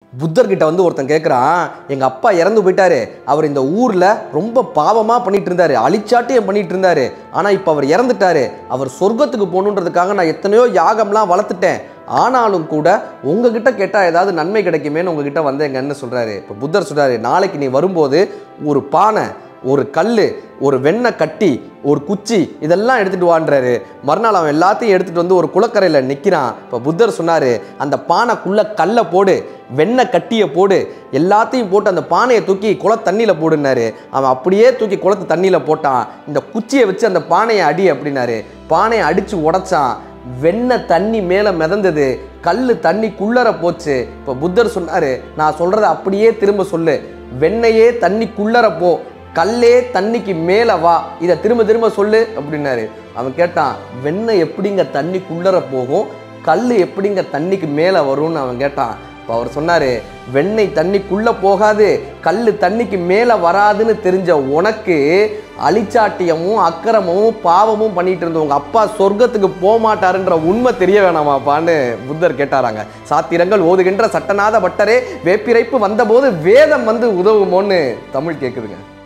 புத்தர்கிட்ட வந்து ஒருத்தன் கேட்குறான் எங்கள் அப்பா இறந்து போயிட்டாரு அவர் இந்த ஊரில் ரொம்ப பாவமாக பண்ணிட்டு இருந்தாரு அழிச்சாட்டியம் பண்ணிட்டு இருந்தாரு ஆனால் இப்போ அவர் இறந்துட்டாரு அவர் சொர்க்கத்துக்கு போகணுன்றதுக்காக நான் எத்தனையோ யாகம்லாம் வளர்த்துட்டேன் ஆனாலும் கூட உங்ககிட்ட கேட்டால் ஏதாவது நன்மை கிடைக்குமேன்னு உங்ககிட்ட வந்தேங்கன்னு சொல்கிறாரு இப்போ புத்தர் சொல்கிறாரு நாளைக்கு நீ வரும்போது ஒரு பானை ஒரு கல் ஒரு வெண்ணெய் கட்டி ஒரு குச்சி இதெல்லாம் எடுத்துகிட்டு வான்றாரு மறுநாள் அவன் எல்லாத்தையும் எடுத்துகிட்டு வந்து ஒரு குளக்கரையில் நிற்கிறான் இப்போ புத்தர் சொன்னார் அந்த பானைக்குள்ளே கல்லை போடு வெண்ணெய் கட்டியை போடு எல்லாத்தையும் போட்டு அந்த பானையை தூக்கி குள தண்ணியில் போடுனாரு அவன் அப்படியே தூக்கி குளத்து தண்ணியில் போட்டான் இந்த குச்சியை வச்சு அந்த பானையை அடி அப்படின்னாரு பானையை அடித்து உடைச்சான் வெண்ணெய் தண்ணி மேலே மிதந்தது கல் தண்ணிக்குள்ளர போச்சு இப்போ புத்தர் சொன்னார் நான் சொல்கிறத அப்படியே திரும்ப சொல்லு வெண்ணையே தண்ணிக்குள்ளர போ கல்லே தண்ணிக்கு மேலே வா இதை திரும்ப திரும்ப சொல்லு அப்படின்னாரு அவன் கேட்டான் வெண்ணெய் எப்படிங்க தண்ணிக்குள்ளர போகும் கல் எப்படிங்க தண்ணிக்கு மேலே வரும்னு அவன் கேட்டான் இப்போ அவர் சொன்னார் வெண்ணெய் தண்ணிக்குள்ளே போகாது கல் தண்ணிக்கு மேலே வராதுன்னு தெரிஞ்ச உனக்கு அழிச்சாட்டியமும் அக்கிரமமும் பாவமும் பண்ணிட்டு இருந்த உங்க அப்பா சொர்க்கத்துக்கு போக மாட்டாருன்ற உண்மை தெரிய வேணாமாப்பான்னு புத்தர் கேட்டாராங்க சாத்திரங்கள் ஓதுகின்ற சட்டநாத பட்டரே வேப்பிரைப்பு வந்தபோது வேதம் வந்து உதவுமோன்னு தமிழ் கேட்குதுங்க